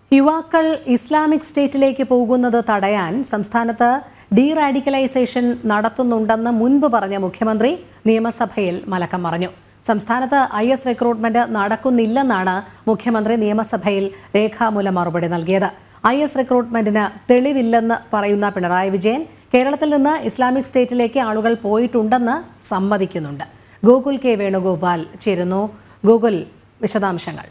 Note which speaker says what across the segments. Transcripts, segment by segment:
Speaker 1: യുവാക്കൾ ഇസ്ലാമിക് സ്റ്റേറ്റിലേക്ക് പോകുന്നത് തടയാൻ സംസ്ഥാനത്ത് ഡീറാഡിക്കലൈസേഷൻ നടത്തുന്നുണ്ടെന്ന് മുൻപ് പറഞ്ഞ മുഖ്യമന്ത്രി നിയമസഭയിൽ മലക്കം മറിഞ്ഞു സംസ്ഥാനത്ത് ഐ എസ് റിക്രൂട്ട്മെന്റ് നടക്കുന്നില്ലെന്നാണ് മുഖ്യമന്ത്രി നിയമസഭയിൽ രേഖാമൂലം മറുപടി നൽകിയത് ഐ എസ് റിക്രൂട്ട്മെന്റിന് തെളിവില്ലെന്ന് പറയുന്ന പിണറായി വിജയൻ കേരളത്തിൽ നിന്ന് ഇസ്ലാമിക് സ്റ്റേറ്റിലേക്ക് ആളുകൾ പോയിട്ടുണ്ടെന്ന് സമ്മതിക്കുന്നുണ്ട് ഗോകുൽ കെ വേണുഗോപാൽ ചേരുന്നു ഗൂഗിൾ വിശദാംശങ്ങൾ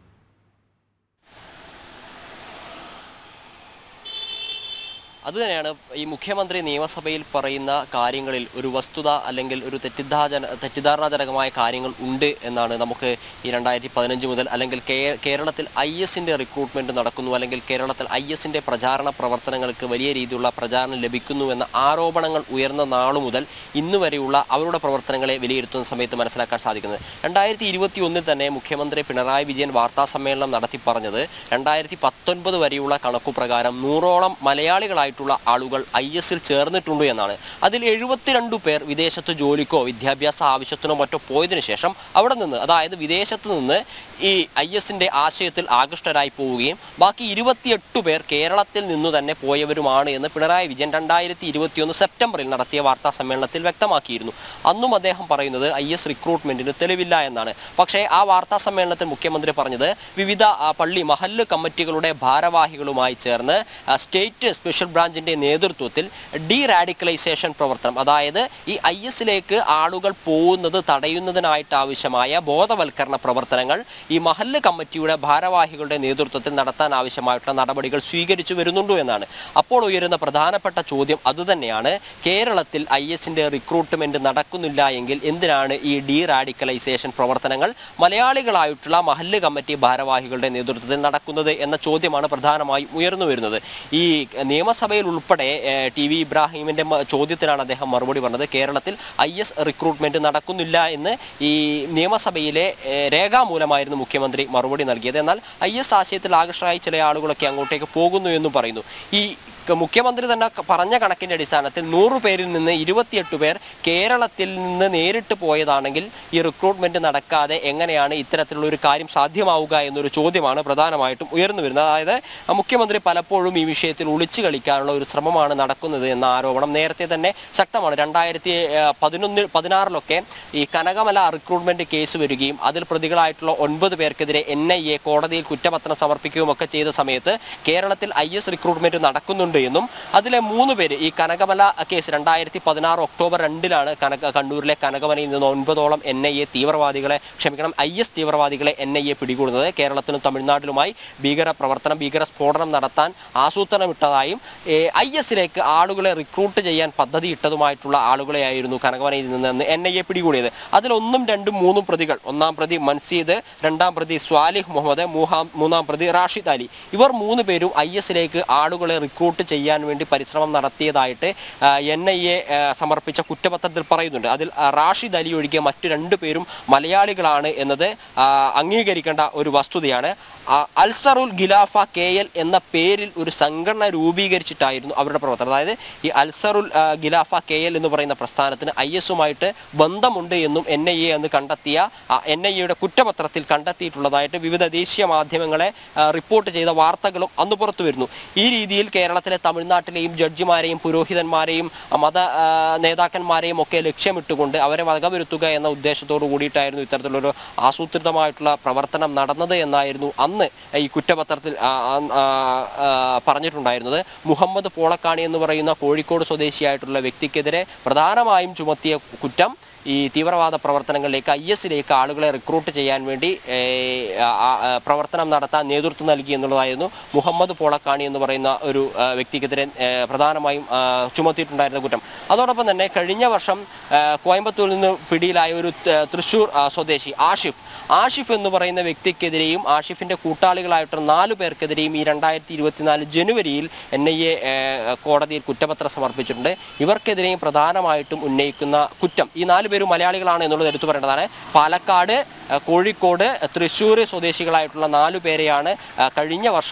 Speaker 2: അതുതന്നെയാണ് ഈ മുഖ്യമന്ത്രി നിയമസഭയിൽ പറയുന്ന കാര്യങ്ങളിൽ ഒരു വസ്തുത അല്ലെങ്കിൽ ഒരു തെറ്റിദ്ധാജന തെറ്റിദ്ധാരണാജനകമായ കാര്യങ്ങൾ ഉണ്ട് എന്നാണ് നമുക്ക് ഈ രണ്ടായിരത്തി പതിനഞ്ച് മുതൽ അല്ലെങ്കിൽ കേ- കേരളത്തിൽ ഐ എസിൻ്റെ റിക്രൂട്ട്മെൻറ്റ് നടക്കുന്നു അല്ലെങ്കിൽ കേരളത്തിൽ ഐ എസിൻ്റെ പ്രചാരണ പ്രവർത്തനങ്ങൾക്ക് വലിയ രീതിയിലുള്ള പ്രചാരണം ലഭിക്കുന്നു എന്ന ആരോപണങ്ങൾ ഉയർന്ന നാളു മുതൽ ഇന്ന് വരെയുള്ള അവരുടെ പ്രവർത്തനങ്ങളെ വിലയിരുത്തുന്ന സമയത്ത് മനസ്സിലാക്കാൻ സാധിക്കുന്നത് രണ്ടായിരത്തി ഇരുപത്തി ഒന്നിൽ തന്നെ മുഖ്യമന്ത്രി പിണറായി വിജയൻ വാർത്താ സമ്മേളനം നടത്തി പറഞ്ഞത് രണ്ടായിരത്തി പത്തൊൻപത് വരെയുള്ള കണക്കു പ്രകാരം നൂറോളം മലയാളികളായിട്ടുള്ള ആളുകൾ ഐ എസിൽ ചേർന്നിട്ടുണ്ട് എന്നാണ് അതിൽ എഴുപത്തിരണ്ട് പേർ വിദേശത്ത് ജോലിക്കോ വിദ്യാഭ്യാസ ആവശ്യത്തിനോ മറ്റോ പോയതിനു ശേഷം അവിടെ നിന്ന് അതായത് വിദേശത്ത് നിന്ന് ഈ ഐ എസിൻ്റെ ആശയത്തിൽ ആകൃഷ്ടരായി പോവുകയും ബാക്കി ഇരുപത്തിയെട്ട് പേർ കേരളത്തിൽ നിന്നു തന്നെ പോയവരുമാണ് എന്ന് പിണറായി വിജയൻ രണ്ടായിരത്തി ഇരുപത്തിയൊന്ന് സെപ്റ്റംബറിൽ നടത്തിയ വാർത്താ സമ്മേളനത്തിൽ വ്യക്തമാക്കിയിരുന്നു അന്നും അദ്ദേഹം പറയുന്നത് ഐ എസ് റിക്രൂട്ട്മെന്റിന് തെളിവില്ല എന്നാണ് പക്ഷേ ആ വാർത്താ സമ്മേളനത്തിൽ മുഖ്യമന്ത്രി പറഞ്ഞത് വിവിധ ആ, പള്ളി മഹല്ല് കമ്മിറ്റികളുടെ ഭാരവാഹികളുമായി ചേർന്ന് ആ, സ്റ്റേറ്റ് സ്പെഷ്യൽ ബ്രാഞ്ചിന്റെ നേതൃത്വത്തിൽ ഡി റാഡിക്കലൈസേഷൻ പ്രവർത്തനം അതായത് ഈ ഐ എസിലേക്ക് ആളുകൾ പോകുന്നത് തടയുന്നതിനായിട്ട് ആവശ്യമായ ബോധവൽക്കരണ പ്രവർത്തനങ്ങൾ ഈ മഹല്ല് കമ്മിറ്റിയുടെ ഭാരവാഹികളുടെ നേതൃത്വത്തിൽ നടത്താൻ ആവശ്യമായിട്ടുള്ള നടപടികൾ സ്വീകരിച്ചു വരുന്നുണ്ടോ എന്നാണ് അപ്പോൾ ഉയരുന്ന പ്രധാനപ്പെട്ട ചോദ്യം അതുതന്നെയാണ് കേരളത്തിൽ ഐ എസിന്റെ റിക്രൂട്ട്മെന്റ് നടക്കുന്നില്ല എങ്കിൽ എന്തിനാണ് ഈ ഡി റാഡിക്കലൈസേഷൻ പ്രവർത്തനങ്ങൾ മലയാളികളായിട്ടുള്ള മഹല്ല് കമ്മിറ്റി ഭാരവാഹികളുടെ നേതൃത്വത്തിൽ നടക്കുന്നത് എന്ന ചോദ്യമാണ് പ്രധാനമായും ഉയർന്നു വരുന്നത് ഈ നിയമസഭയിൽ ഉൾപ്പെടെ ഏഹ്, ടി വി ഇബ്രാഹിമിന്റെ മ- ചോദ്യത്തിനാണ് അദ്ദേഹം മറുപടി പറഞ്ഞത് കേരളത്തിൽ ഐ എസ് റിക്രൂട്ട്മെന്റ് നടക്കുന്നില്ല എന്ന് ഈ നിയമസഭയിലെ ഏഹ്, രേഖാമൂലമായിരുന്നു മുഖ്യമന്ത്രി മറുപടി നൽകിയത് എന്നാൽ ഐ എസ് ആശയത്തിൽ ആകർഷകരായി ചില ആളുകളൊക്കെ അങ്ങോട്ടേക്ക് പോകുന്നു എന്നും പറയുന്നു ഈ ക- മുഖ്യമന്ത്രി തന്നെ ക- പറഞ്ഞ കണക്കിന്റെ അടിസ്ഥാനത്തിൽ നൂറ് പേരിൽ നിന്ന് ഇരുപത്തിയെട്ട് പേർ കേരളത്തിൽ നിന്ന് നേരിട്ട് പോയതാണെങ്കിൽ ഈ റിക്രൂട്ട്മെന്റ് നടക്കാതെ എങ്ങനെയാണ് ഇത്തരത്തിലുള്ള ഒരു കാര്യം സാധ്യമാവുക എന്നൊരു ചോദ്യമാണ് പ്രധാനമായിട്ടും ഉയർന്നു വരുന്നത് അതായത് ആ, മുഖ്യമന്ത്രി പലപ്പോഴും ഈ വിഷയത്തിൽ ഒളിച്ചു കളിക്കാനുള്ള ഒരു ശ്രമമാണ് നടക്കുന്നത് എന്ന ആരോപണം നേരത്തെ തന്നെ ശക്തമാണ് രണ്ടായിരത്തി പതിനൊന്നിൽ പതിനാറിലൊക്കെ ഈ കനകമല റിക്രൂട്ട്മെന്റ് കേസ് വരികയും അതിൽ പ്രതികളായിട്ടുള്ള ഒൻപത് പേർക്കെതിരെ എൻ ഐ എ കോടതിയിൽ കുറ്റപത്രം സമർപ്പിക്കുകയും ഒക്കെ ചെയ്ത സമയത്ത് കേരളത്തിൽ ഐ എസ് റിക്രൂട്ട്മെന്റ് നടക്കുന്നുണ്ട് എന്നും അതിലെ മൂന്ന് പേര് ഈ കനകമല കേസ് രണ്ടായിരത്തി പതിനാറ് ഒക്ടോബർ രണ്ടിലാണ് കനക കണ്ണൂരിലെ കനകമലയിൽ നിന്ന് ഒൻപതോളം എൻ ഐ എ തീവ്രവാദികളെ ക്ഷമിക്കണം ഐ എസ് തീവ്രവാദികളെ എൻ ഐ എ പിടികൂടുന്നത് കേരളത്തിലും തമിഴ്നാട്ടിലുമായി ഭീകര പ്രവർത്തനം ഭീകര സ്ഫോടനം നടത്താൻ ആസൂത്രണമിട്ടതായും ഐ എസിലേക്ക് ആളുകളെ റിക്രൂട്ട് ചെയ്യാൻ പദ്ധതി ഇട്ടതുമായിട്ടുള്ള ആളുകളെയായിരുന്നു കനകമലയിൽ നിന്ന് എൻ ഐ എ പിടികൂടിയത് അതിലൊന്നും രണ്ടും മൂന്നും പ്രതികൾ ഒന്നാം പ്രതി മൻസീദ് രണ്ടാം പ്രതി സ്വാലിഹ് മുഹമ്മദ് മൂഹാം മൂന്നാം പ്രതി റാഷിദ് അലി ഇവർ മൂന്ന് പേരും ഐ എസിലേക്ക് ആളുകളെ റിക്രൂട്ട് ചെയ്യാൻ വേണ്ടി പരിശ്രമം നടത്തിയതായിട്ട് എൻ ഐ എ സമർപ്പിച്ച കുറ്റപത്രത്തിൽ പറയുന്നുണ്ട് അതിൽ ആ, റാഷിദ് അലി ഒഴികെ മറ്റു രണ്ടു പേരും മലയാളികളാണ് എന്നത് ആ, അംഗീകരിക്കേണ്ട ഒരു വസ്തുതയാണ് ആ, അൽസറുൽ ഗിലാഫ കെ എൽ എന്ന പേരിൽ ഒരു സംഘടന രൂപീകരിച്ചിട്ടായിരുന്നു അവരുടെ പ്രവർത്തനം അതായത് ഈ അൽസറുൽ ആ, ഗിലാഫ കെ എൽ എന്ന് പറയുന്ന പ്രസ്ഥാനത്തിന് ഐ എസുമായിട്ട് ബന്ധമുണ്ട് എന്നും എൻ ഐ എ എന്ന് കണ്ടെത്തിയ എൻ ഐ എയുടെ കുറ്റപത്രത്തിൽ കണ്ടെത്തിയിട്ടുള്ളതായിട്ട് വിവിധ ദേശീയ മാധ്യമങ്ങളെ ആ, റിപ്പോർട്ട് ചെയ്ത വാർത്തകളും അന്ന് പുറത്തു വരുന്നു ഈ രീതിയിൽ കേരളത്തിലെ തമിഴ്നാട്ടിലെയും ജഡ്ജിമാരെയും പുരോഹിതന്മാരെയും ആ, മത ആ, നേതാക്കന്മാരെയും ഒക്കെ ലക്ഷ്യമിട്ടുകൊണ്ട് അവരെ വകവരുത്തുക എന്ന ഉദ്ദേശത്തോടു കൂടിയിട്ടായിരുന്നു ഇത്തരത്തിലൊരു ആസൂത്രിതമായിട്ടുള്ള പ്രവർത്തനം നടന്നത് എന്നായിരുന്നു അന്ന് ഈ കുറ്റപത്രത്തിൽ ആ, ആ, ആ, പറഞ്ഞിട്ടുണ്ടായിരുന്നത് മുഹമ്മദ് പോളക്കാണി എന്ന് പറയുന്ന കോഴിക്കോട് സ്വദേശിയായിട്ടുള്ള വ്യക്തിക്കെതിരെ പ്രധാനമായും ചുമത്തിയ കുറ്റം ഈ തീവ്രവാദ പ്രവർത്തനങ്ങളിലേക്ക് ഐ എസിലേക്ക് ആളുകളെ റിക്രൂട്ട് ചെയ്യാൻ വേണ്ടി ഏ, ആ, ആ, പ്രവർത്തനം നടത്താൻ നേതൃത്വം നൽകി എന്നുള്ളതായിരുന്നു മുഹമ്മദ് പോളക്കാണി എന്ന് പറയുന്ന ഒരു ആ, വ്യക്തിക്കെതിരെ ഏ, പ്രധാനമായും ആ, ചുമത്തിയിട്ടുണ്ടായിരുന്ന കുറ്റം അതോടൊപ്പം തന്നെ കഴിഞ്ഞ വർഷം ആ, കോയമ്പത്തൂരിൽ നിന്ന് പിടിയിലായ ഒരു ത- തൃശൂർ ആ, സ്വദേശി ആഷിഫ് ആഷിഫ് എന്ന് പറയുന്ന വ്യക്തിക്കെതിരെയും ആഷിഫിന്റെ കൂട്ടാളികളായിട്ടുള്ള നാലു പേർക്കെതിരെയും ഈ രണ്ടായിരത്തി ഇരുപത്തിനാല് ജനുവരിയിൽ എൻ ഐ എ കോടതിയിൽ കുറ്റപത്രം സമർപ്പിച്ചിട്ടുണ്ട് ഇവർക്കെതിരെയും പ്രധാനമായിട്ടും ഉന്നയിക്കുന്ന കുറ്റം ഈ നാല് പേരും മലയാളികളാണ് എന്നുള്ളത് എടുത്തു പറയേണ്ടതാണ് പാലക്കാട് ആ, കോഴിക്കോട് തൃശ്ശൂർ സ്വദേശികളായിട്ടുള്ള നാലു പേരെയാണ് ആ, കഴിഞ്ഞ വർഷം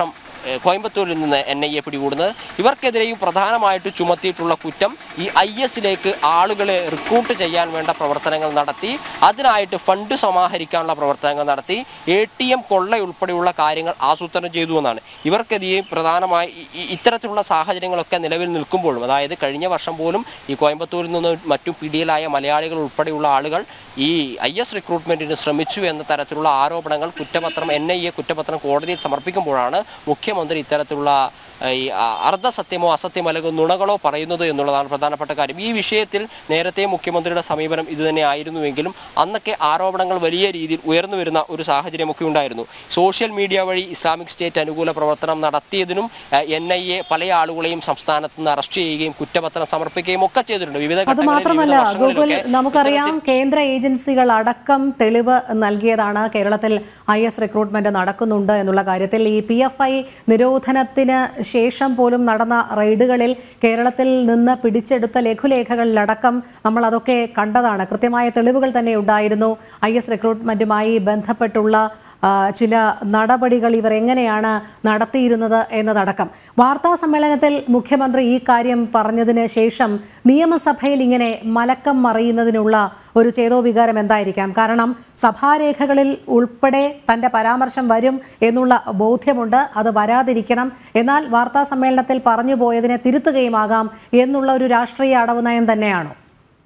Speaker 2: ഏഹ്, കോയമ്പത്തൂരിൽ നിന്ന് എൻ ഐ എ പിടികൂടുന്നത് ഇവർക്കെതിരെയും പ്രധാനമായിട്ട് ചുമത്തിയിട്ടുള്ള കുറ്റം ഈ ഐ എസിലേക്ക് ആളുകളെ റിക്രൂട്ട് ചെയ്യാൻ വേണ്ട പ്രവർത്തനങ്ങൾ നടത്തി അതിനായിട്ട് ഫണ്ട് സമാഹരിക്കാനുള്ള പ്രവർത്തനങ്ങൾ നടത്തി എ ടി എം കൊള്ള ഉൾപ്പെടെയുള്ള കാര്യങ്ങൾ ആസൂത്രണം ചെയ്തു എന്നാണ് ഇവർക്കെതിരെ പ്രധാനമായി ഈ- ഈ ഇത്തരത്തിലുള്ള സാഹചര്യങ്ങളൊക്കെ നിലവിൽ നിൽക്കുമ്പോഴും അതായത് കഴിഞ്ഞ വർഷം പോലും ഈ കോയമ്പത്തൂരിൽ നിന്ന് മറ്റും പിടിയിലായ മലയാളികൾ ഉൾപ്പെടെയുള്ള ആളുകൾ ഈ ഐ എസ് റിക്രൂട്ട്മെന്റിന് ശ്രമിച്ചു എന്ന തരത്തിലുള്ള ആരോപണങ്ങൾ കുറ്റപത്രം എൻ ഐ എ കുറ്റപത്രം കോടതിയിൽ സമർപ്പിക്കുമ്പോഴാണ് മുഖ്യമന്ത്രി ഇത്തരത്തിലുള്ള ഏഹ്, ഈ അ- അർദ്ധസത്യമോ അസത്യമോ അല്ലെങ്കിൽ നുണകളോ പറയുന്നത് എന്നുള്ളതാണ് പ്രധാനപ്പെട്ട കാര്യം ഈ വിഷയത്തിൽ നേരത്തെ മുഖ്യമന്ത്രിയുടെ സമീപനം ഇതുതന്നെ ആയിരുന്നുവെങ്കിലും അന്നൊക്കെ ആരോപണങ്ങൾ വലിയ രീതിയിൽ ഉയർന്നു വരുന്ന ഒരു സാഹചര്യമൊക്കെ ഉണ്ടായിരുന്നു സോഷ്യൽ മീഡിയ വഴി ഇസ്ലാമിക് സ്റ്റേറ്റ് അനുകൂല പ്രവർത്തനം നടത്തിയതിനും എൻ ഐ എ പല ആളുകളെയും സംസ്ഥാനത്ത് നിന്ന് അറസ്റ്റ് ചെയ്യുകയും കുറ്റപത്രം സമർപ്പിക്കുകയും ഒക്കെ ചെയ്തിട്ടുണ്ട് വിവിധ
Speaker 1: അത്
Speaker 2: ഘട്ടങ്ങളിൽ,
Speaker 1: മാത്രമല്ല
Speaker 2: വിവിധ
Speaker 1: ഗൂഗിൾ
Speaker 2: വർഷങ്ങളിലൊക്കെ
Speaker 1: നമുക്കറിയാം കേന്ദ്ര ഏജൻസികൾ അടക്കം തെളിവ് നൽകിയതാണ് കേരളത്തിൽ ഐ എസ് റിക്രൂട്ട്മെന്റ് നടക്കുന്നുണ്ട് എന്നുള്ള കാര്യത്തിൽ ഈ പി എഫ് ഐ നിരോധനത്തിന് ശേഷം പോലും നടന്ന റെയ്ഡുകളിൽ കേരളത്തിൽ നിന്ന് പിടിച്ചെടുത്ത ലഘുലേഖകളിലടക്കം നമ്മൾ അതൊക്കെ കണ്ടതാണ് കൃത്യമായ തെളിവുകൾ തന്നെ ഉണ്ടായിരുന്നു ഐ എസ് റിക്രൂട്ട്മെന്റുമായി ബന്ധപ്പെട്ടുള്ള ആ, ചില നടപടികൾ ഇവർ എങ്ങനെയാണ് നടത്തിയിരുന്നത് എന്നതടക്കം വാർത്താ സമ്മേളനത്തിൽ മുഖ്യമന്ത്രി ഈ കാര്യം പറഞ്ഞതിന് ശേഷം നിയമസഭയിൽ ഇങ്ങനെ മലക്കം മറിയുന്നതിനുള്ള ഒരു ചേതോവികാരം എന്തായിരിക്കാം കാരണം സഭാരേഖകളിൽ ഉൾപ്പെടെ തന്റെ പരാമർശം വരും എന്നുള്ള ബോധ്യമുണ്ട് അത് വരാതിരിക്കണം എന്നാൽ വാർത്താ സമ്മേളനത്തിൽ പറഞ്ഞു പോയതിനെ തിരുത്തുകയുമാകാം എന്നുള്ള ഒരു രാഷ്ട്രീയ അടവ് നയം തന്നെയാണോ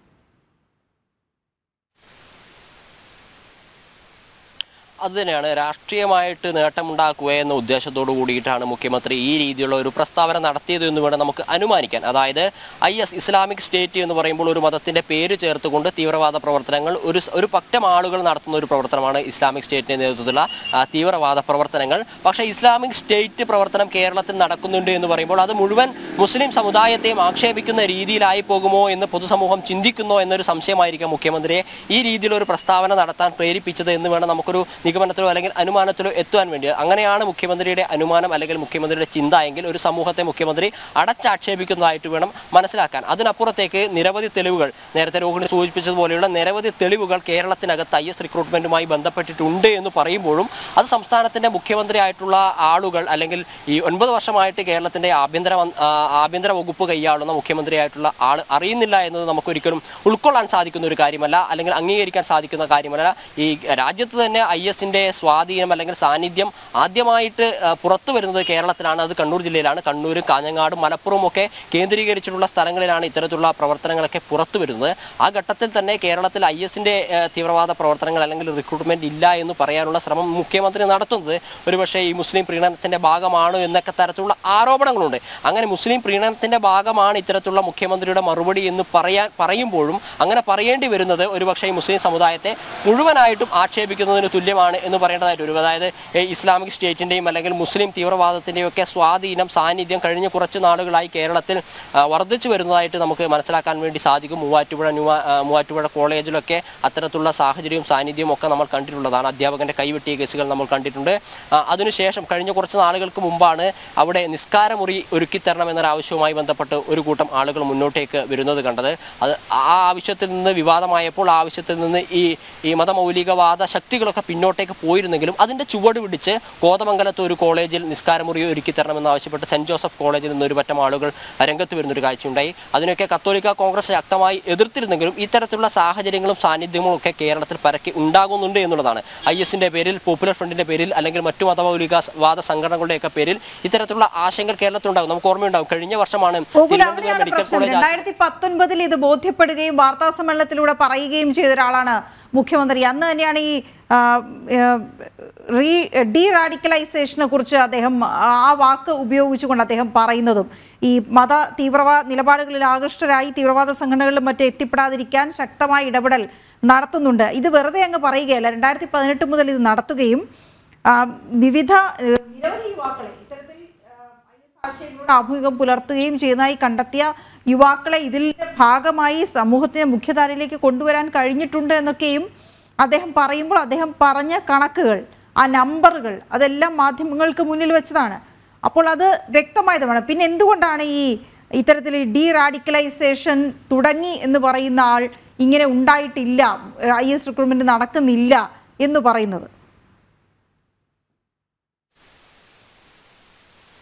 Speaker 2: അത് തന്നെയാണ് രാഷ്ട്രീയമായിട്ട് നേട്ടമുണ്ടാക്കുക എന്ന ഉദ്ദേശത്തോടു കൂടിയിട്ടാണ് മുഖ്യമന്ത്രി ഈ രീതിയിലുള്ള ഒരു പ്രസ്താവന നടത്തിയത് എന്ന് വേണം നമുക്ക് അനുമാനിക്കാൻ അതായത് ഐ എസ് ഇസ്ലാമിക് സ്റ്റേറ്റ് എന്ന് പറയുമ്പോൾ ഒരു മതത്തിന്റെ പേര് ചേർത്തുകൊണ്ട് തീവ്രവാദ പ്രവർത്തനങ്ങൾ ഒരു സ്- ഒരു പറ്റം ആളുകൾ നടത്തുന്ന ഒരു പ്രവർത്തനമാണ് ഇസ്ലാമിക് സ്റ്റേറ്റിന്റെ നേതൃത്വത്തിലുള്ള ആ, തീവ്രവാദ പ്രവർത്തനങ്ങൾ പക്ഷേ ഇസ്ലാമിക് സ്റ്റേറ്റ് പ്രവർത്തനം കേരളത്തിൽ നടക്കുന്നുണ്ട് എന്ന് പറയുമ്പോൾ അത് മുഴുവൻ മുസ്ലിം സമുദായത്തെയും ആക്ഷേപിക്കുന്ന രീതിയിലായി പോകുമോ എന്ന് പൊതുസമൂഹം ചിന്തിക്കുന്നോ എന്നൊരു സംശയമായിരിക്കാം മുഖ്യമന്ത്രിയെ ഈ രീതിയിലൊരു പ്രസ്താവന നടത്താൻ പ്രേരിപ്പിച്ചത് എന്ന് വേണം നമുക്കൊരു നിഗമനത്തിലോ അല്ലെങ്കിൽ അനുമാനത്തിലോ എത്തുവാൻ വേണ്ടി അങ്ങനെയാണ് മുഖ്യമന്ത്രിയുടെ അനുമാനം അല്ലെങ്കിൽ മുഖ്യമന്ത്രിയുടെ ചിന്ത എങ്കിൽ ഒരു സമൂഹത്തെ മുഖ്യമന്ത്രി അടച്ചാക്ഷേപിക്കുന്നതായിട്ട് വേണം മനസ്സിലാക്കാൻ അതിനപ്പുറത്തേക്ക് നിരവധി തെളിവുകൾ നേരത്തെ രോഹിണി സൂചിപ്പിച്ചതുപോലെയുള്ള നിരവധി തെളിവുകൾ കേരളത്തിനകത്ത് ഐ എസ് റിക്രൂട്ട്മെന്റുമായി ബന്ധപ്പെട്ടിട്ടുണ്ട് എന്ന് പറയുമ്പോഴും അത് സംസ്ഥാനത്തിന്റെ മുഖ്യമന്ത്രിയായിട്ടുള്ള ആളുകൾ അല്ലെങ്കിൽ ഈ ഒൻപത് വർഷമായിട്ട് കേരളത്തിന്റെ ആഭ്യന്തര മൻ- ആ, ആഭ്യന്തര വകുപ്പ് കൈയാളുന്ന മുഖ്യമന്ത്രിയായിട്ടുള്ള ആൾ അറിയുന്നില്ല എന്നത് നമുക്കൊരിക്കലും ഉൾക്കൊള്ളാൻ സാധിക്കുന്ന ഒരു കാര്യമല്ല അല്ലെങ്കിൽ അംഗീകരിക്കാൻ സാധിക്കുന്ന കാര്യമല്ല ഈ രാജ്യത്ത് തന്നെ ഐ എസിന്റെ സ്വാധീനം അല്ലെങ്കിൽ സാന്നിധ്യം ആദ്യമായിട്ട് ആ, പുറത്തു വരുന്നത് കേരളത്തിലാണ് അത് കണ്ണൂർ ജില്ലയിലാണ് കണ്ണൂരും കാഞ്ഞങ്ങാടും മലപ്പുറവും ഒക്കെ കേന്ദ്രീകരിച്ചിട്ടുള്ള സ്ഥലങ്ങളിലാണ് ഇത്തരത്തിലുള്ള പ്രവർത്തനങ്ങളൊക്കെ പുറത്തു വരുന്നത് ആ ഘട്ടത്തിൽ തന്നെ കേരളത്തിൽ ഐ എസിന്റെ തീവ്രവാദ പ്രവർത്തനങ്ങൾ അല്ലെങ്കിൽ റിക്രൂട്ട്മെന്റ് ഇല്ല എന്ന് പറയാനുള്ള ശ്രമം മുഖ്യമന്ത്രി നടത്തുന്നത് ഒരുപക്ഷെ ഈ മുസ്ലിം പ്രീണനത്തിന്റെ ഭാഗമാണ് എന്നൊക്കെ തരത്തിലുള്ള ആരോപണങ്ങളുണ്ട് അങ്ങനെ മുസ്ലിം പ്രീണനത്തിന്റെ ഭാഗമാണ് ഇത്തരത്തിലുള്ള മുഖ്യമന്ത്രിയുടെ മറുപടി എന്ന് പറയാൻ പറയുമ്പോഴും അങ്ങനെ പറയേണ്ടി വരുന്നത് ഒരുപക്ഷെ ഈ മുസ്ലിം സമുദായത്തെ മുഴുവനായിട്ടും ആക്ഷേപിക്കുന്നതിന് തുല്യമാണ് എന്ന് പറയേണ്ടതായിട്ട് വരും അതായത് ഏ, ഇസ്ലാമിക് സ്റ്റേറ്റിന്റെയും അല്ലെങ്കിൽ മുസ്ലിം തീവ്രവാദത്തിന്റെയും ഒക്കെ സ്വാധീനം സാന്നിധ്യം കഴിഞ്ഞ കുറച്ച് നാളുകളായി കേരളത്തിൽ ആ, വർദ്ധിച്ചു വരുന്നതായിട്ട് നമുക്ക് മനസ്സിലാക്കാൻ വേണ്ടി സാധിക്കും മൂവാറ്റുപുഴ ന്യൂവ ആ, മൂവാറ്റുപുഴ കോളേജിലൊക്കെ അത്തരത്തിലുള്ള സാഹചര്യവും സാന്നിധ്യവും ഒക്കെ നമ്മൾ കണ്ടിട്ടുള്ളതാണ് അധ്യാപകന്റെ കൈവെട്ടിയ കേസുകൾ നമ്മൾ കണ്ടിട്ടുണ്ട് ആ, അതിനുശേഷം കഴിഞ്ഞ കുറച്ച് നാളുകൾക്ക് മുമ്പാണ് അവിടെ നിസ്കാരമുറി ഒരുക്കിത്തരണം എന്നൊരു ആവശ്യവുമായി ബന്ധപ്പെട്ട് ഒരു കൂട്ടം ആളുകൾ മുന്നോട്ടേക്ക് വരുന്നത് കണ്ടത് അത് ആ ആവശ്യത്തിൽ നിന്ന് വിവാദമായപ്പോൾ ആ ആവശ്യത്തിൽ നിന്ന് ഈ ഈ മതമൗലികവാദ ശക്തികളൊക്കെ പിന്നോട്ടേക്ക് പോയിരുന്നെങ്കിലും അതിന്റെ ചുവട് പിടിച്ച് കോതമംഗലത്ത് ഒരു കോളേജിൽ നിസ്കാരമുറി ഒരുക്കി തരണമെന്ന് ആവശ്യപ്പെട്ട് സെന്റ് ജോസഫ് കോളേജിൽ നിന്ന് ഒരു പറ്റം ആളുകൾ രംഗത്ത് വരുന്നൊരു കാഴ്ചയുണ്ടായി അതിനൊക്കെ കത്തോലിക്ക കോൺഗ്രസ് ശക്തമായി എതിർത്തിരുന്നെങ്കിലും ഇത്തരത്തിലുള്ള സാഹചര്യങ്ങളും സാന്നിധ്യങ്ങളും ഒക്കെ കേരളത്തിൽ പരക്കെ ഉണ്ടാകുന്നുണ്ട് എന്നുള്ളതാണ് ഐ എസിന്റെ പേരിൽ പോപ്പുലർ ഫ്രണ്ടിന്റെ പേരിൽ അല്ലെങ്കിൽ മറ്റു മതമൗലികവാദ സംഘടനകളുടെയൊക്കെ പേരിൽ ഇത്തരത്തിലുള്ള ആശങ്കകൾ കേരളത്തിൽ ഉണ്ടാകും നമുക്ക് ഓർമ്മയുണ്ടാവും കഴിഞ്ഞ വർഷമാണ്
Speaker 3: ഗോകുൽ
Speaker 2: തിരുവനന്തപുരം
Speaker 3: അവിടെയാണ്
Speaker 2: മെഡിക്കൽ
Speaker 3: പ്രശ്നം
Speaker 2: കോളേജ്
Speaker 3: രണ്ടായിരത്തി പത്തൊൻപതിൽ ഇത് ബോധ്യപ്പെടുകയും വാർത്താ സമ്മേളനത്തിലൂടെ പറയുകയും ചെയ്ത ഒരാളാണ് മുഖ്യമന്ത്രി അന്ന് തന്നെയാണ് ഈ ആ, ഏ, റീ ഡീ റാഡിക്കലൈസേഷനെ കുറിച്ച് അദ്ദേഹം ആ വാക്ക് ഉപയോഗിച്ചുകൊണ്ട് അദ്ദേഹം പറയുന്നതും ഈ മത തീവ്രവാദ നിലപാടുകളിൽ ആകൃഷ്ടരായി തീവ്രവാദ സംഘടനകളിലും മറ്റും എത്തിപ്പെടാതിരിക്കാൻ ശക്തമായ ഇടപെടൽ നടത്തുന്നുണ്ട് ഇത് വെറുതെ അങ്ങ് പറയുകയല്ല രണ്ടായിരത്തി പതിനെട്ട് മുതൽ ഇത് നടത്തുകയും ആ, വിവിധ ഏ, നിരവധി യുവാക്കളെ ഇത്തരത്തിൽ ആശയങ്ങളോട് ആഭിമുഖ്യം പുലർത്തുകയും ചെയ്യുന്നതായി കണ്ടെത്തിയ യുവാക്കളെ ഇതിന്റെ ഭാഗമായി സമൂഹത്തിന്റെ മുഖ്യധാരയിലേക്ക് കൊണ്ടുവരാൻ കഴിഞ്ഞിട്ടുണ്ട് എന്നൊക്കെയും അദ്ദേഹം പറയുമ്പോൾ അദ്ദേഹം പറഞ്ഞ കണക്കുകൾ ആ നമ്പറുകൾ അതെല്ലാം മാധ്യമങ്ങൾക്ക് മുന്നിൽ വെച്ചതാണ് അപ്പോൾ അത് വ്യക്തമായതുമാണ് പിന്നെ എന്തുകൊണ്ടാണ് ഈ ഇത്തരത്തിൽ ഡീ റാഡിക്കലൈസേഷൻ തുടങ്ങി എന്ന് പറയുന്ന ആൾ ഇങ്ങനെ ഉണ്ടായിട്ടില്ല ഐ എസ് റിക്രൂട്ട്മെന്റ് നടക്കുന്നില്ല എന്ന് പറയുന്നത്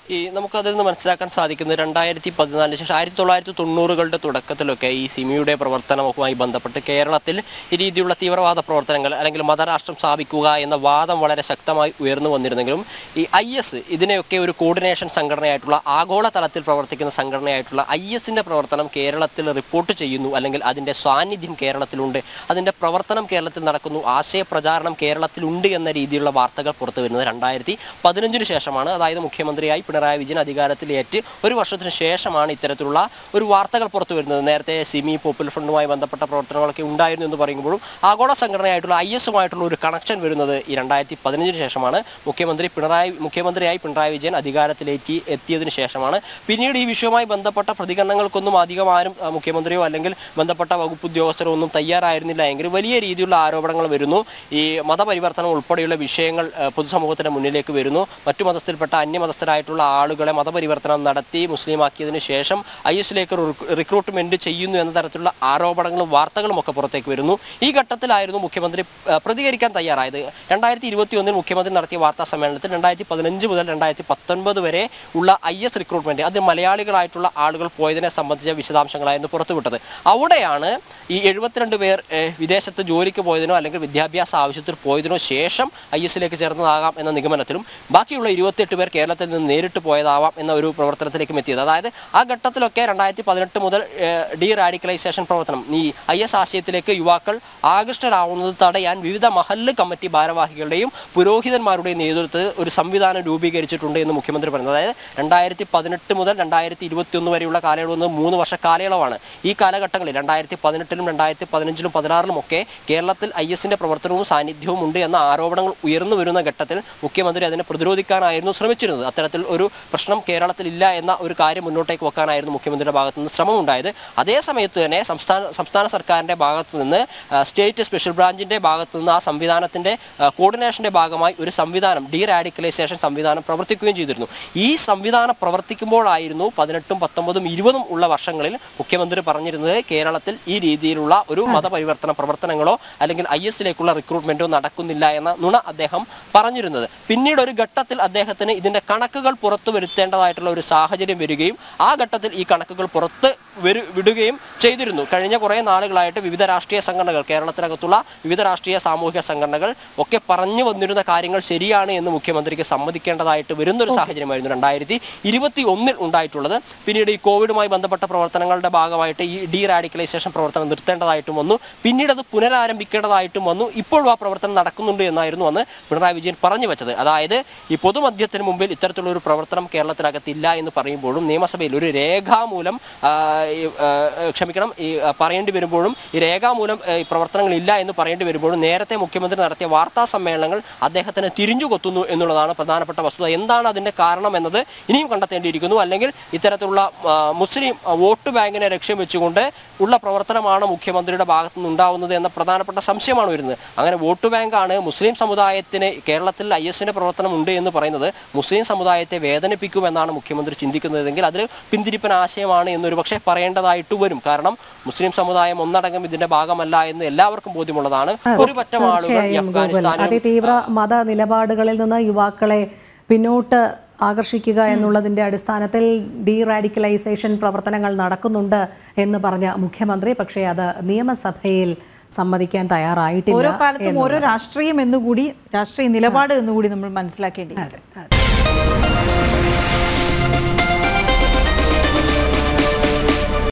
Speaker 2: ഈ നമുക്കതിൽ നിന്ന് മനസ്സിലാക്കാൻ സാധിക്കുന്നത് രണ്ടായിരത്തി പതിനാലിന് ശേഷം ആയിരത്തി തൊള്ളായിരത്തി തൊണ്ണൂറുകളുടെ തുടക്കത്തിലൊക്കെ ഈ സിമിയുടെ പ്രവർത്തനവുമായി ബന്ധപ്പെട്ട് കേരളത്തിൽ ഈ രീതിയിലുള്ള തീവ്രവാദ പ്രവർത്തനങ്ങൾ അല്ലെങ്കിൽ മതരാഷ്ട്രം സ്ഥാപിക്കുക എന്ന വാദം വളരെ ശക്തമായി ഉയർന്നു വന്നിരുന്നെങ്കിലും ഈ ഐ എസ് ഇതിനെയൊക്കെ ഒരു കോർഡിനേഷൻ സംഘടനയായിട്ടുള്ള ആഗോള തലത്തിൽ പ്രവർത്തിക്കുന്ന സംഘടനയായിട്ടുള്ള ഐ എസിന്റെ പ്രവർത്തനം കേരളത്തിൽ റിപ്പോർട്ട് ചെയ്യുന്നു അല്ലെങ്കിൽ അതിന്റെ സാന്നിധ്യം കേരളത്തിലുണ്ട് അതിന്റെ പ്രവർത്തനം കേരളത്തിൽ നടക്കുന്നു ആശയ പ്രചാരണം കേരളത്തിലുണ്ട് എന്ന രീതിയിലുള്ള വാർത്തകൾ പുറത്തു വരുന്നത് രണ്ടായിരത്തി പതിനഞ്ചിന് ശേഷമാണ് അതായത് മുഖ്യമന്ത്രിയായി പിണറായി വിജയൻ അധികാരത്തിലേറ്റ് ഒരു വർഷത്തിന് ശേഷമാണ് ഇത്തരത്തിലുള്ള ഒരു വാർത്തകൾ പുറത്തു വരുന്നത് നേരത്തെ സിമി പോപ്പുലർ ഫ്രണ്ടുമായി ബന്ധപ്പെട്ട പ്രവർത്തനങ്ങളൊക്കെ ഉണ്ടായിരുന്നു എന്ന് പറയുമ്പോഴും ആഗോള സംഘടനയായിട്ടുള്ള ഐ എസുമായിട്ടുള്ള ഒരു കണക്ഷൻ വരുന്നത് ഈ രണ്ടായിരത്തി പതിനഞ്ചിന് ശേഷമാണ് മുഖ്യമന്ത്രി പിണറായി മുഖ്യമന്ത്രിയായി പിണറായി വിജയൻ അധികാരത്തിലേക്ക് എത്തിയതിനു ശേഷമാണ് പിന്നീട് ഈ വിഷയവുമായി ബന്ധപ്പെട്ട പ്രതികരണങ്ങൾക്കൊന്നും അധികം ആരും ആ, മുഖ്യമന്ത്രിയോ അല്ലെങ്കിൽ ബന്ധപ്പെട്ട വകുപ്പ് ഉദ്യോഗസ്ഥരോ ഒന്നും തയ്യാറായിരുന്നില്ല എങ്കിൽ വലിയ രീതിയിലുള്ള ആരോപണങ്ങൾ വരുന്നു ഈ മതപരിവർത്തനം ഉൾപ്പെടെയുള്ള വിഷയങ്ങൾ ആ, പൊതുസമൂഹത്തിന്റെ മുന്നിലേക്ക് വരുന്നു മറ്റു മതസ്ഥയിൽപ്പെട്ട അന്യമതസ്ഥരായിട്ടുള്ള ആളുകളെ മതപരിവർത്തനം നടത്തി മുസ്ലിമാക്കിയതിനു ശേഷം ഐ എസിലേക്ക് റിക്രൂട്ട്മെന്റ് ചെയ്യുന്നു എന്ന തരത്തിലുള്ള ആരോപണങ്ങളും വാർത്തകളും ഒക്കെ പുറത്തേക്ക് വരുന്നു ഈ ഘട്ടത്തിലായിരുന്നു മുഖ്യമന്ത്രി ആ, പ്രതികരിക്കാൻ തയ്യാറായത് രണ്ടായിരത്തി ഇരുപത്തി ഒന്നിൽ മുഖ്യമന്ത്രി നടത്തിയ വാർത്താ സമ്മേളനത്തിൽ രണ്ടായിരത്തി പതിനഞ്ച് മുതൽ രണ്ടായിരത്തി പത്തൊൻപത് വരെ ഉള്ള ഐ എസ് റിക്രൂട്ട്മെന്റ് അത് മലയാളികളായിട്ടുള്ള ആളുകൾ പോയതിനെ സംബന്ധിച്ച വിശദാംശങ്ങളായിരുന്നു പുറത്തുവിട്ടത് അവിടെയാണ് ഈ എഴുപത്തിരണ്ട് പേർ ഏഹ്, വിദേശത്ത് ജോലിക്ക് പോയതിനോ അല്ലെങ്കിൽ വിദ്യാഭ്യാസ ആവശ്യത്തിൽ പോയതിനോ ശേഷം ഐ എസിലേക്ക് ചേർന്നതാകാം എന്ന നിഗമനത്തിലും ബാക്കിയുള്ള ഇരുപത്തിയെട്ട് പേർ കേരളത്തിൽ നിന്ന് നേരിട്ട് പോയതാവാം എന്ന ഒരു പ്രവർത്തനത്തിലേക്കും എത്തിയത് അതായത് ആ ഘട്ടത്തിലൊക്കെ രണ്ടായിരത്തി പതിനെട്ട് മുതൽ ഡി റാഡിക്കലൈസേഷൻ പ്രവർത്തനം ഈ ഐ എസ് ആശയത്തിലേക്ക് യുവാക്കൾ ആകൃഷ്ടരാവുന്നത് തടയാൻ വിവിധ മഹല്ല് കമ്മിറ്റി ഭാരവാഹികളുടെയും പുരോഹിതന്മാരുടെയും നേതൃത്വത്തിൽ ഒരു സംവിധാനം രൂപീകരിച്ചിട്ടുണ്ട് എന്ന് മുഖ്യമന്ത്രി പറയുന്നത് അതായത് രണ്ടായിരത്തി പതിനെട്ട് മുതൽ രണ്ടായിരത്തി ഇരുപത്തി ഒന്ന് വരെയുള്ള കാലയളവ് എന്ന് മൂന്ന് വർഷ കാലയളവാണ് ഈ കാലഘട്ടങ്ങളിൽ രണ്ടായിരത്തി പതിനെട്ടിലും രണ്ടായിരത്തി പതിനഞ്ചിലും പതിനാറിലും ഒക്കെ കേരളത്തിൽ ഐ എസിന്റെ പ്രവർത്തനവും സാന്നിധ്യവും ഉണ്ട് എന്ന ആരോപണങ്ങൾ ഉയർന്നു വരുന്ന ഘട്ടത്തിൽ മുഖ്യമന്ത്രി അതിനെ പ്രതിരോധിക്കാനായിരുന്നു ശ്രമിച്ചിരുന്നത് അത്തരത്തിൽ ഒരു പ്രശ്നം കേരളത്തിൽ ഇല്ല എന്ന ഒരു കാര്യം മുന്നോട്ടേക്ക് വെക്കാനായിരുന്നു മുഖ്യമന്ത്രിയുടെ ഭാഗത്തു നിന്ന് ശ്രമം ഉണ്ടായത് അതേ സമയത്ത് തന്നെ സംസ്ഥാന സംസ്ഥാന സർക്കാരിന്റെ ഭാഗത്തു നിന്ന് ആ, സ്റ്റേറ്റ് സ്പെഷ്യൽ ബ്രാഞ്ചിന്റെ ഭാഗത്തു നിന്ന് ആ സംവിധാനത്തിന്റെ ആ, കോർഡിനേഷന്റെ ഭാഗമായി ഒരു സംവിധാനം ഡി റാഡിക്കലൈസേഷൻ സംവിധാനം പ്രവർത്തിക്കുകയും ചെയ്തിരുന്നു ഈ സംവിധാനം പ്രവർത്തിക്കുമ്പോഴായിരുന്നു പതിനെട്ടും പത്തൊമ്പതും ഇരുപതും ഉള്ള വർഷങ്ങളിൽ മുഖ്യമന്ത്രി പറഞ്ഞിരുന്നത് കേരളത്തിൽ ഈ രീതിയിലുള്ള ഒരു മതപരിവർത്തന പ്രവർത്തനങ്ങളോ അല്ലെങ്കിൽ ഐ എസിലേക്കുള്ള റിക്രൂട്ട്മെന്റോ നടക്കുന്നില്ല എന്ന നുണ അദ്ദേഹം പറഞ്ഞിരുന്നത് പിന്നീട് ഒരു ഘട്ടത്തിൽ അദ്ദേഹത്തിന് ഇതിന്റെ കണക്കുകൾ പുറത്തു വരുത്തേണ്ടതായിട്ടുള്ള ഒരു സാഹചര്യം വരികയും ആ ഘട്ടത്തിൽ ഈ കണക്കുകൾ പുറത്ത് വരു വിടുകയും ചെയ്തിരുന്നു കഴിഞ്ഞ കുറേ നാളുകളായിട്ട് വിവിധ രാഷ്ട്രീയ സംഘടനകൾ കേരളത്തിനകത്തുള്ള വിവിധ രാഷ്ട്രീയ സാമൂഹിക സംഘടനകൾ ഒക്കെ പറഞ്ഞു വന്നിരുന്ന കാര്യങ്ങൾ ശരിയാണ് എന്ന് മുഖ്യമന്ത്രിക്ക് സമ്മതിക്കേണ്ടതായിട്ട് വരുന്നൊരു സാഹചര്യമായിരുന്നു രണ്ടായിരത്തി ഇരുപത്തി ഒന്നിൽ ഉണ്ടായിട്ടുള്ളത് പിന്നീട് ഈ കോവിഡുമായി ബന്ധപ്പെട്ട പ്രവർത്തനങ്ങളുടെ ഭാഗമായിട്ട് ഈ ഡി റാഡിക്കലൈസേഷൻ പ്രവർത്തനം നിർത്തേണ്ടതായിട്ടും വന്നു പിന്നീട് അത് പുനരാരംഭിക്കേണ്ടതായിട്ടും വന്നു ഇപ്പോഴും ആ പ്രവർത്തനം നടക്കുന്നുണ്ട് എന്നായിരുന്നു അന്ന് പിണറായി വിജയൻ പറഞ്ഞു വെച്ചത് അതായത് ഈ പൊതുമധ്യത്തിന് മുമ്പിൽ ഇത്തരത്തിലുള്ള ഒരു പ്രവർത്തനം കേരളത്തിനകത്തില്ല എന്ന് പറയുമ്പോഴും നിയമസഭയിൽ ഒരു രേഖാമൂലം ആ, ഈ, ആ, ക്ഷമിക്കണം ഈ ആ, പറയേണ്ടി വരുമ്പോഴും ഈ രേഖാമൂലം ആ, ഈ പ്രവർത്തനങ്ങളില്ല എന്ന് പറയേണ്ടി വരുമ്പോഴും നേരത്തെ മുഖ്യമന്ത്രി നടത്തിയ വാർത്താ സമ്മേളനങ്ങൾ അദ്ദേഹത്തിന് തിരിഞ്ഞു കൊത്തുന്നു എന്നുള്ളതാണ് പ്രധാനപ്പെട്ട വസ്തുത എന്താണ് അതിന്റെ കാരണം എന്നത് ഇനിയും കണ്ടെത്തേണ്ടിയിരിക്കുന്നു അല്ലെങ്കിൽ ഇത്തരത്തിലുള്ള ആ, മുസ്ലിം ആ, വോട്ട് ബാങ്കിനെ ലക്ഷ്യം വെച്ചുകൊണ്ട് ഉള്ള പ്രവർത്തനമാണ് മുഖ്യമന്ത്രിയുടെ ഭാഗത്തു നിന്ന് ഉണ്ടാവുന്നത് എന്ന പ്രധാനപ്പെട്ട സംശയമാണ് വരുന്നത് അങ്ങനെ വോട്ട് ബാങ്കാണ് മുസ്ലിം സമുദായത്തിന് കേരളത്തിൽ ഐ എസിന്റെ പ്രവർത്തനം ഉണ്ട് എന്ന് പറയുന്നത് മുസ്ലിം സമുദായത്തെ വേദനിപ്പിക്കുമെന്നാണ് മുഖ്യമന്ത്രി ചിന്തിക്കുന്നതെങ്കിൽ അതിൽ പിന്തിരിപ്പൻ ആശയമാണ് എന്നൊരു പക്ഷേ പറയേണ്ടതായിട്ട് വരും കാരണം മുസ്ലിം സമുദായം ഒന്നടങ്കം ഇതിന്റെ ഭാഗമല്ല എന്ന് എല്ലാവർക്കും ബോധ്യമുള്ളതാണ് ഒരു പറ്റം ആളുകൾ ഈ
Speaker 1: തീർച്ചയായും ഗോകുൽ
Speaker 2: അഫ്ഗാനിസ്ഥാനും
Speaker 1: അതിതീവ്ര മത നിലപാടുകളിൽ നിന്ന് യുവാക്കളെ പിന്നോട്ട് ആകർഷിക്കുക എന്നുള്ളതിന്റെ അടിസ്ഥാനത്തിൽ ഡീ റാഡിക്കലൈസേഷൻ പ്രവർത്തനങ്ങൾ നടക്കുന്നുണ്ട് എന്ന് പറഞ്ഞ മുഖ്യമന്ത്രി പക്ഷേ അത് നിയമസഭയിൽ സമ്മതിക്കാൻ തയ്യാറായിട്ടില്ല
Speaker 3: ഓരോ കാലത്തും
Speaker 1: എന്നുള്ളത്.
Speaker 3: ഓരോ രാഷ്ട്രീയം എന്നുകൂടി രാഷ്ട്രീയ നിലപാട് എന്നുകൂടി നമ്മൾ മനസ്സിലാക്കേണ്ടി
Speaker 1: അതെ അതെ